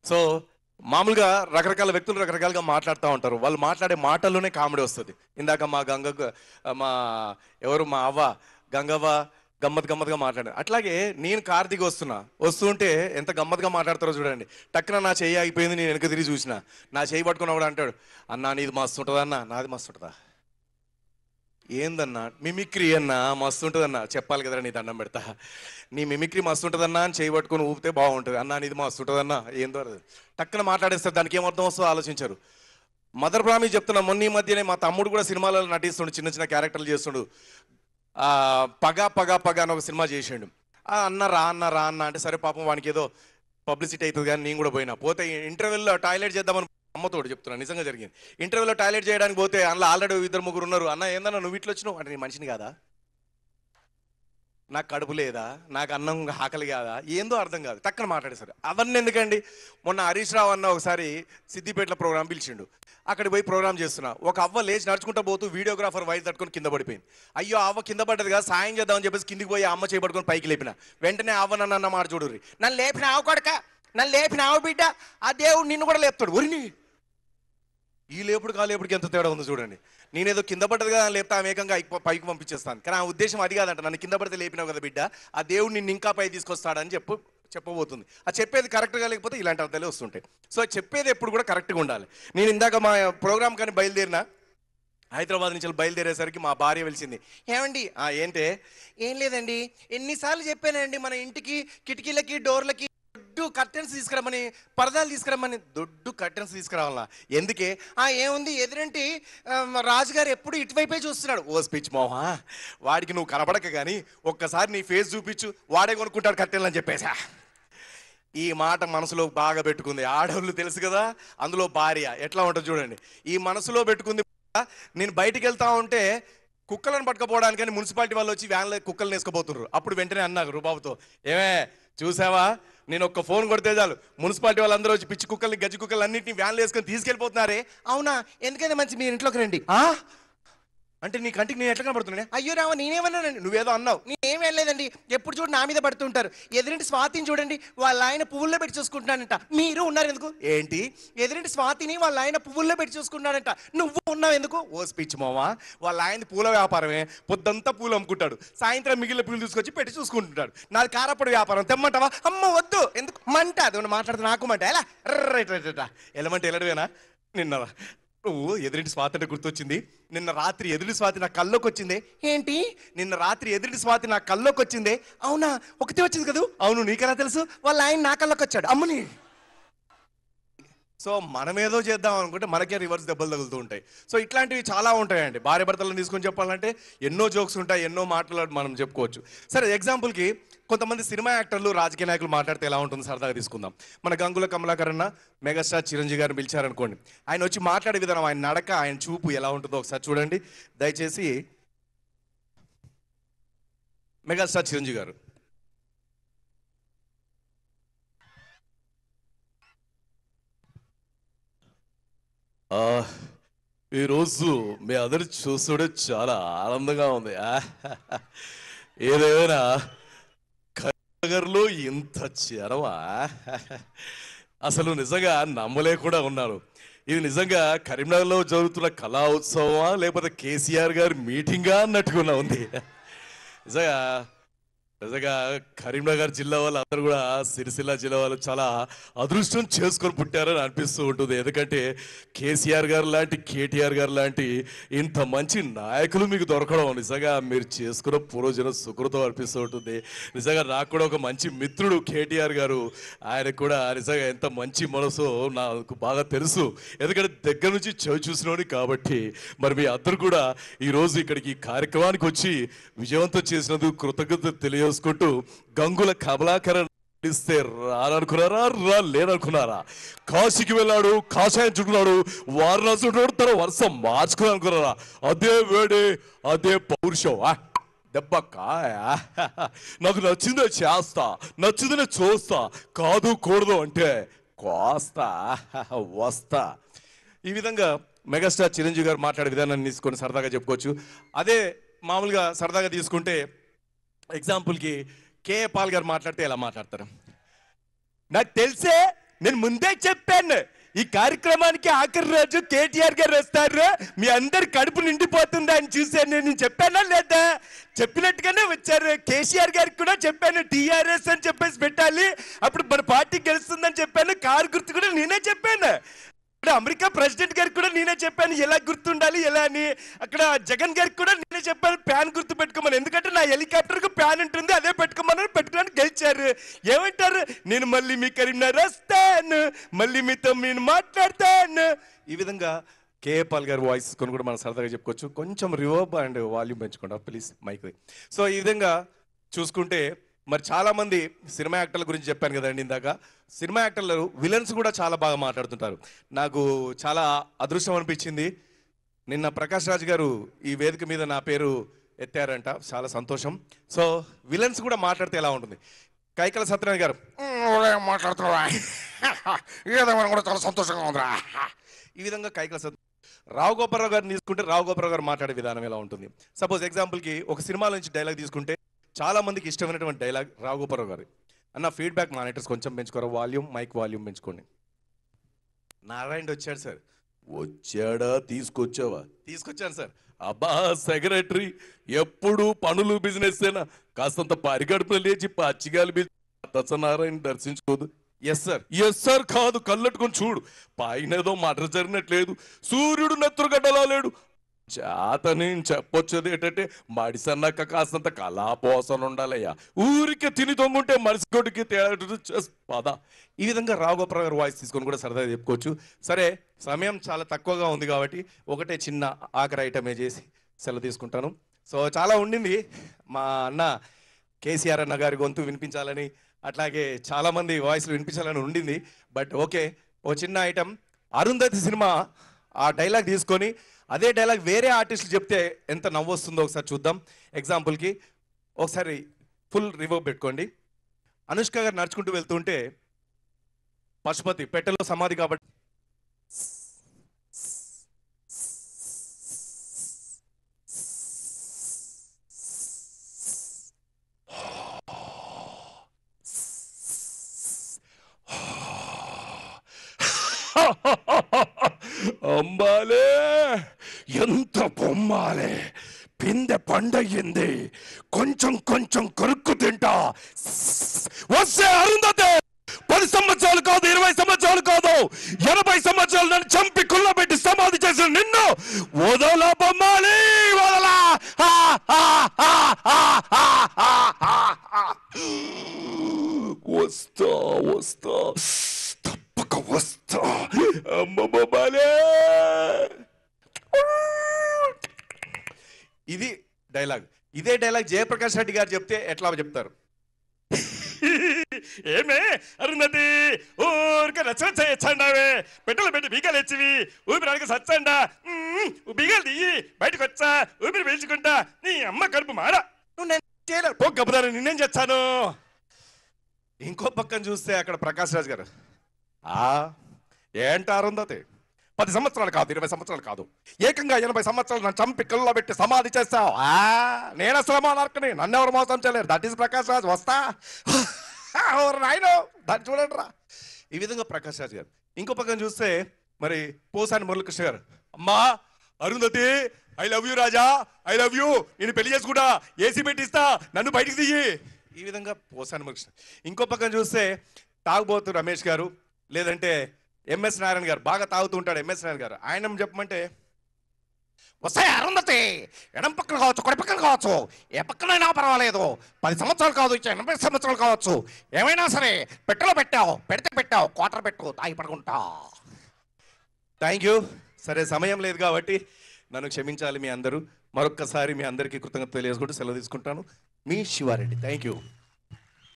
So మామూలుగా రకరకాల వ్యక్తులు రకరకాలుగా మాట్లాడుతూ ఉంటారు వాళ్ళు మాట్లాడే మాటల్లోనే కామెడీ వస్తుంది ఇందాక మా గంగ మా ఎవరు మా అవ్వ గంగవ్వ గమ్మత్ గమ్మత్గా మాట్లాడారు అట్లాగే నేను కార్ దిగి వస్తున్నా వస్తుంటే ఎంత గమ్మత్గా మాట్లాడతారో చూడండి టక్కున నా చెయ్యి ఆగిపోయింది నేను వెనక తిరిగి చూసిన నా చెయ్యి పట్టుకున్నవాడు అంటాడు అన్నా నీది మస్తు ఉంటుందా అన్న నాది మస్తు ఉంటుందా ఏందన్నా మిమిక్రీ అన్నా మస్తు ఉంటుందన్నా చెప్పాలి కదరా నీ దండం పెడతా నీ మిమిక్రీ మస్తు ఉంటుందన్నా అని చేయి పట్టుకొని ఊపితే బాగుంటుంది అన్నా నీది మస్తు ఉంటుందన్నా ఏందో అది. టక్కున మాట్లాడేస్తారు దానికి ఏమర్థం వస్తుందో ఆలోచించారు మదర్ ప్రామి చెప్తున్నా మొన్న ఈ మధ్యనే మా తమ్ముడు కూడా సినిమాలలో నటిస్తుండు చిన్న చిన్న క్యారెక్టర్లు చేస్తుండు ఆ, పగ పగ పగ అని ఒక సినిమా చేసిండు ఆ, అన్న రా అన్న రా అన్న అంటే సరే పాపం వానికి ఏదో పబ్లిసిటీ అవుతుంది కానీ నేను కూడా పోయినా పోతే ఇంటర్వెల్లో టాయిలెట్ చేద్దామని అమ్మతోడు చెప్తున్నా నిజంగా జరిగింది ఇంటర్వ్యూలో టాయిలెట్ చేయడానికి పోతే అందులో ఆల్రెడీ ఇద్దరు ముగ్గురు ఉన్నారు అన్న ఏందన్నా నువ్వు ఇట్లా వచ్చినావు అంటే నీ మనిషిని కాదా నాకు కడుపు లేదా నాకు అన్నం ఆకలి కాదా ఏందో అర్థం కాదు టక్కన మాట్లాడేశారు అవన్నీ ఎందుకండి మొన్న హరీష్ రావు అన్న ఒకసారి సిద్దిపేటలో ప్రోగ్రామ్ పిలిచిండు అక్కడికి పోయి ప్రోగ్రామ్ చేస్తున్నా ఒక అవ్వ లేచి నడుచుకుంటూ పోతూ వీడియోగ్రాఫర్ వైజ్ తట్టుకొని కింద పడిపోయింది అయ్యో ఆ అవ్వ కింద పడ్డది కదా సాయం చేద్దామని చెప్పేసి కిందికి పోయి ఆ అమ్మ చేపట్టుకొని పైకి లేపిన వెంటనే ఆ అవ్వ నన్ను అన్న మాట చూడుర్రి నన్ను లేపిన ఆవు కొడక నన్ను లేపిన ఆవు బిడ్డ ఆ దేవుడు నిన్ను కూడా లేపుతాడు ఒరిని ఈ లేపుడు కా లేపుడికి ఎంత తేడా ఉంది చూడండి నేనేదో కింద పడ్డది కదా అని లేపితే ఆమె ఏకంగా పైకి- పైకి పంపించేస్తాను కానీ ఆ ఉద్దేశం అది కాదంట నన్ను కింద పడితే లేపినావు కదా బిడ్డ ఆ దేవుడు నిన్ను ఇంకా పై తీసుకొస్తాడని చెప్పు చెప్పబోతుంది ఆ చెప్పేది కరెక్ట్గా లేకపోతే ఇలాంటి అర్థాలే వస్తుంటాయి సో చెప్పేది ఎప్పుడు కూడా కరెక్ట్గా ఉండాలి నేను ఇందాక మా ప్రోగ్రామ్ కానీ బయలుదేరినా హైదరాబాద్ నుంచి బయలుదేరేసరికి మా భార్య వెలిసింది ఏమండి "ఆ, ఏంటే ఏం లేదండి ఎన్నిసార్లు చెప్పానండి మన ఇంటికి కిటికీలకి డోర్లకి దొడ్డు కర్టెన్స్ తీసుకురమ్మని పరదాలు తీసుకురమ్మని దొడ్డు కర్టెన్స్ తీసుకురావాలా ఎందుకే ఆ ఏముంది ఎదురంటి ఆ, రాజుగారు ఎప్పుడు ఇటువైపే చూస్తున్నాడు ఓ స్పీచ్ మోహా వాడికి నువ్వు కనబడక కానీ ఒక్కసారి నీ ఫేస్ చూపించు వాడే కొనుక్కుంటాడు కర్టెన్లు అని చెప్పేసా ఈ మాట మనసులో బాగా పెట్టుకుంది ఆడవాళ్ళు తెలుసు కదా అందులో భార్య ఎట్లా ఉంటుంది చూడండి ఈ మనసులో పెట్టుకుంది నేను బయటికి వెళ్తా ఉంటే కుక్కలను పట్టుకపోవడానికని మున్సిపాలిటీ వాళ్ళు వచ్చి వ్యాన్లో కుక్కలను వేసుకుపోతున్నారు అప్పుడు వెంటనే అన్నారు రుబాబుతో ఏమే చూసావా నేను ఒక్క ఫోన్ కొడితే చాలు మున్సిపాలిటీ వాళ్ళందరూ వచ్చి పిచ్చి కుక్కల్ని గజ్జి కుక్కలు అన్నింటినీ వ్యాన్లు వేసుకొని తీసుకెళ్ళిపోతున్నారే అవునా ఎందుకైనా మంచి మీ ఇంట్లోకి రండి ఆ అంటే నీ కంటికి నేను ఎట్లా కనబడుతున్నా అయ్యో రావ నేనేమన్నానండి నువ్వేదో అన్నావు నేనేం వెళ్ళలేదండి ఎప్పుడు చూడు నా మీద పడుతుంటారు ఎదురింటి స్వాతిని చూడండి వాళ్ళ ఆయన పువ్వుల్లో పెట్టి చూసుకుంటున్నానంట మీరు ఉన్నారు ఎందుకు ఏంటి ఎదురింటి స్వాతిని వాళ్ళ ఆయన పువ్వుల్లో పెట్టి చూసుకుంటున్నాడంట నువ్వు ఉన్నావు ఎందుకు ఓ స్పీచ్ మావా వాళ్ళ ఆయన పూల వ్యాపారమే పొద్దంతా పూలు అమ్ముకుంటాడు సాయంత్రం మిగిలిన పూలు తీసుకొచ్చి పెట్టి చూసుకుంటుంటాడు నాది కారపొడి వ్యాపారం తెమ్మంటావా అమ్మ వద్దు ఎందుకు మంట అది మాట్లాడితే నాకు మంట ఎలా రైట్ రైట్ రైట్ ఎలమంటే ఎలడవేనా నిన్న నువ్వు ఎదురింటి స్వాతి అంటే గుర్తొచ్చింది నిన్న రాత్రి ఎదుటి స్వాతి నా కల్లోకి వచ్చిందే ఏంటి నిన్న రాత్రి ఎదుటి స్వాతి నా కల్లోకి వచ్చిందే అవునా ఒకటి వచ్చింది కదూ అవును నీకెలా తెలుసు వాళ్ళ ఆయన నా కల్లోకి వచ్చాడు అమ్ముని సో మనం ఏదో చేద్దాం అనుకుంటే మనకే రివర్స్ దెబ్బలు తగులుతూ ఉంటాయి సో ఇట్లాంటివి చాలా ఉంటాయండి భార్య భర్తలను తీసుకొని చెప్పాలంటే ఎన్నో జోక్స్ ఉంటాయి ఎన్నో మాటలు మనం చెప్పుకోవచ్చు సరే ఎగ్జాంపుల్కి కొంతమంది సినిమా యాక్టర్లు రాజకీయ నాయకులు మాట్లాడితే ఎలా ఉంటుంది సరదాగా తీసుకుందాం మన గంగుల కమలాకర్ అన్న మెగాస్టార్ చిరంజీవి గారిని పిలిచారనుకోండి ఆయన వచ్చి మాట్లాడే విధానం ఆయన నడక ఆయన చూపు ఎలా ఉంటుందో ఒకసారి చూడండి దయచేసి మెగాస్టార్ చిరంజీవి గారు ఆ, ఈరోజు మీ అందరు చూస్తుంటే చాలా ఆనందంగా ఉంది ఆ, ఏదేమైనా కరీంనగర్లో ఇంత జనమా అసలు నిజంగా నమ్మలేకుండా ఉన్నాను ఇది నిజంగా కరీంనగర్లో జరుగుతున్న కళా ఉత్సవమా లేకపోతే కేసీఆర్ గారి మీటింగా అన్నట్టుగా ఉంది నిజంగా నిజంగా కరీంనగర్ జిల్లా వాళ్ళు అందరూ కూడా సిరిసిల్ల జిల్లా వాళ్ళు చాలా అదృష్టం చేసుకొని పుట్టారని అనిపిస్తూ ఉంటుంది ఎందుకంటే కేసీఆర్ గారు లాంటి కేటీఆర్ గారు లాంటి ఇంత మంచి నాయకులు మీకు దొరకడం నిజంగా మీరు చేసుకున్న పూర్వజన సుకృతం అనిపిస్తూ ఉంటుంది నిజంగా నాకు కూడా ఒక మంచి మిత్రుడు కేటీఆర్ గారు ఆయన కూడా నిజంగా ఎంత మంచి మనసు నాకు బాగా తెలుసు ఎందుకంటే దగ్గర నుంచి చవి చూసినోని కాబట్టి మరి మీ అందరు కూడా ఈరోజు ఇక్కడికి ఈ కార్యక్రమానికి వచ్చి విజయవంతం చేసినందుకు కృతజ్ఞత తెలియజేసుకుంటూ గంగుల కమలాకరణ ఇస్తే రాననుకున్నారా రా లేననుకున్నారా కాశీకి వెళ్ళాడు కాషాయం చుట్టుకున్నాడు వారణాసి ఉంటున్నాడు తన వరుస మార్చుకుని అనుకున్నారా అదే వేడి అదే పౌరుషం ఆ, దెబ్బ కాయ నాకు నచ్చిందే చేస్తా నచ్చిందే చూస్తా కాదు కూడదు అంటే కోస్తా వస్తా ఈ విధంగా మెగాస్టార్ చిరంజీవి గారు మాట్లాడే విధానాన్ని తీసుకొని సరదాగా చెప్పుకోవచ్చు అదే మామూలుగా సరదాగా తీసుకుంటే ఎగ్జాంపుల్కి కేఏ పాల్ గారు మాట్లాడితే ఎలా మాట్లాడతారు నాకు తెలిసే నేను ముందే చెప్పాను ఈ కార్యక్రమానికి ఆఖరి రోజు కేటీఆర్ గారు వస్తారు మీ అందరి కడుపు నిండిపోతుంది అని చూశాను నేను చెప్పానా లేదా చెప్పినట్టుగానే వచ్చారు కేసీఆర్ గారికి కూడా చెప్పాను టీఆర్ఎస్ అని చెప్పేసి పెట్టాలి అప్పుడు మన పార్టీ గెలుస్తుందని చెప్పాను కారు గుర్తు కూడా నేనే చెప్పాను ఇక్కడ అమెరికా ప్రెసిడెంట్ గారికి కూడా నేనే చెప్పాను ఎలా గుర్తుండాలి ఎలా అని అక్కడ జగన్ గారికి కూడా నేనే చెప్పాను ప్యాన్ గుర్తు పెట్టుకోమని ఎందుకంటే నా హెలికాప్టర్ కు ప్యాన్ ఉంటుంది అదే పెట్టుకోమని పెట్టుకోవడానికి గెలిచారు ఏమంటారు నేను మళ్ళీ మీ కరీంనగర్ వస్తాను మళ్ళీ మీతో నేను మాట్లాడతాను ఈ విధంగా కేఏ పాల్ గారి వాయిస్ కొని కూడా మనం సరదాగా చెప్పుకోవచ్చు కొంచెం రివర్బ్ అండ్ వాల్యూమ్ పెంచుకోండి ప్లీజ్ మైక్ సో ఈ విధంగా చూసుకుంటే మరి చాలా మంది సినిమా యాక్టర్ల గురించి చెప్పాను కదండి ఇందాక సినిమా యాక్టర్లు విలన్స్ కూడా చాలా బాగా మాట్లాడుతుంటారు నాకు చాలా అదృష్టం అనిపించింది నిన్న ప్రకాష్ రాజ్ గారు ఈ వేదిక మీద నా పేరు ఎత్తారంట చాలా సంతోషం సో విలన్స్ కూడా మాట్లాడితే ఎలా ఉంటుంది కైకల సత్యనారాయణ గారు ఉదయం మాట్లాడుతున్నావా ఏదేమైనా కూడా చాలా సంతోషంగా ఉందిరా ఈ విధంగా కైకల సత్ రావు గోపాలరావు గారిని తీసుకుంటే రావు గోపాలరావు గారు మాట్లాడే విధానం ఎలా ఉంటుంది సపోజ్ ఎగ్జాంపుల్కి ఒక సినిమాల నుంచి డైలాగ్ తీసుకుంటే చాలా మందికి ఇష్టమైనటువంటి డైలాగ్ రావు గోపాలరావు గారి అన్న ఫీడ్బ్యాక్ మానిటర్స్ కొంచెం పెంచుకోరా వాల్యూమ్ మైక్ వాల్యూమ్ పెంచుకోండి నారాయణ వచ్చాడు సార్ వచ్చాడా తీసుకొచ్చావా తీసుకొచ్చాను సార్ అబ్బా సెక్రటరీ ఎప్పుడు పనులు బిజినెస్ అయినా కాస్తంత పరిగడుపున లేచి పచ్చిగాలి బీచ్ దచ్చనారాయణ దర్శించుకోదు ఎస్ సార్ ఎస్ సార్ కాదు కళ్ళట్టుకొని చూడు పైన ఏదో మటర్ జరిగినట్లేదు సూర్యుడు నెత్తురుగడ్డలా లేడు చేతని చెప్పొచ్చేది ఏంటంటే మడిసన్నాక కాస్తంత కళాపోసన ఉండాలయ్యా ఊరికే తిని తొంగుంటే మనిషి కొడుకి తేడా చేస్- పద ఈ విధంగా రాఘోప్ర గారు వాయిస్ తీసుకొని కూడా సరదాగా చెప్పుకోవచ్చు సరే సమయం చాలా తక్కువగా ఉంది కాబట్టి ఒకటే చిన్న ఆఖరి ఐటమే చేసి సెలవు తీసుకుంటాను సో చాలా ఉండింది మా అన్న కేసీఆర్ అన్న గారి గొంతు వినిపించాలని అట్లాగే చాలా మంది వాయిస్లు వినిపించాలని ఉండింది బట్ ఓకే ఓ చిన్న ఐటమ్ అరుంధతి సినిమా ఆ డైలాగ్ తీసుకొని అదే డైలాగ్ వేరే ఆర్టిస్టులు చెప్తే ఎంత నవ్వు వస్తుందో ఒకసారి చూద్దాం ఎగ్జాంపుల్కి ఒకసారి ఫుల్ రివర్వ్ పెట్టుకోండి అనుష్క గారు నడుచుకుంటూ వెళ్తుంటే పశుపతి పెట్టెలో సమాధి కాబట్టి అంబాలే ఎంత బొమ్మాలే పిందె పండయ్యింది కొంచెం కొంచెం కొరుక్కు తింటా వస్తే అరుంధతే పది సంవత్సరాలు కాదు ఇరవై సంవత్సరాలు కాదు ఎనభై సంవత్సరాలు నన్ను చంపి కుల్లబెట్టి సమాధి చేసిన నిన్ను వదల బొమ్మాలి వదలా ఆ, ఆ, ఆ, ఆ, ఆ, ఆ, ఆ, ఆ. వస్తా వస్తా తప్పక వస్తా అమ్మ బొమ్మాలే ఇది డైలాగ్ ఇదే డైలాగ్ జయప్రకాష్ రెడ్డి గారు చెప్తే ఎట్లా చెప్తారు ఏమే అరుంధతి ఊరికే రచన చేయొచ్చండావే పెట్టెలు పెట్టి బీగాలు ఎచ్చివి ఊపిరానికి సచ్చండా మ్మ్, బీగాలు తీయి బయటకు వచ్చా ఊపిరి పీల్చుకుంటా నీ అమ్మ కడుపు మాడ నువ్వు నేను చేయలేరు పో గబ్బదారు నిన్నేం చేస్తాను ఇంకో పక్కన చూస్తే అక్కడ ప్రకాష్ రాజ్ గారు ఆ ఏంట అరుంధతి పది సంవత్సరాలు కాదు ఇరవై సంవత్సరాలు కాదు ఏకంగా ఎనభై సంవత్సరాలు నన్ను చంపి కల్లో పెట్టి సమాధి చేస్తావు ఆ, నేను అసలు మా నరకని నన్ను ఎవరు మోసం చేయలేరు దట్ ఈస్ ప్రకాష్ రాజ్ వస్తా ఎవరు నాయనో దాన్ని చూడండి రా ఈ విధంగా ప్రకాష్ రాజ్ గారు ఇంకో పక్కన చూస్తే మరి పోసాని మురళకృష్ణ గారు అమ్మా Arundhati I love you Raja I love you నేను పెళ్లి చేసుకుంటా ఏసీ పెట్టిస్తా నన్ను బయటికి తీయి ఈ విధంగా పోసాని మురళకృష్ణ ఇంకో పక్కన చూస్తే తాగుబోతు రమేష్ గారు లేదంటే ఎంఎస్ నారాయణ గారు బాగా తాగుతూ ఉంటాడు ఎంఎస్ నారాయణ గారు ఆయన చెప్పమంటే వస్తాయి అరుంధతి ఎడం పక్కన కావచ్చు కుడి పక్కన కావచ్చు ఏ పక్కనైనా పర్వాలేదు పది సంవత్సరాలు కావచ్చు ఇచ్చే ఎనభై సంవత్సరాలు కావచ్చు ఏమైనా సరే పెట్టెలో పెట్టావు పెడితే పెట్టావు క్వార్టర్ పెట్టు తాగి పడుకుంటా థ్యాంక్ యూ సరే సమయం లేదు కాబట్టి నన్ను క్షమించాలి మీ అందరూ మరొక్కసారి మీ అందరికీ కృతజ్ఞత తెలియజేసుకుంటూ సెలవు తీసుకుంటాను మీ శివారెడ్డి థ్యాంక్ యూ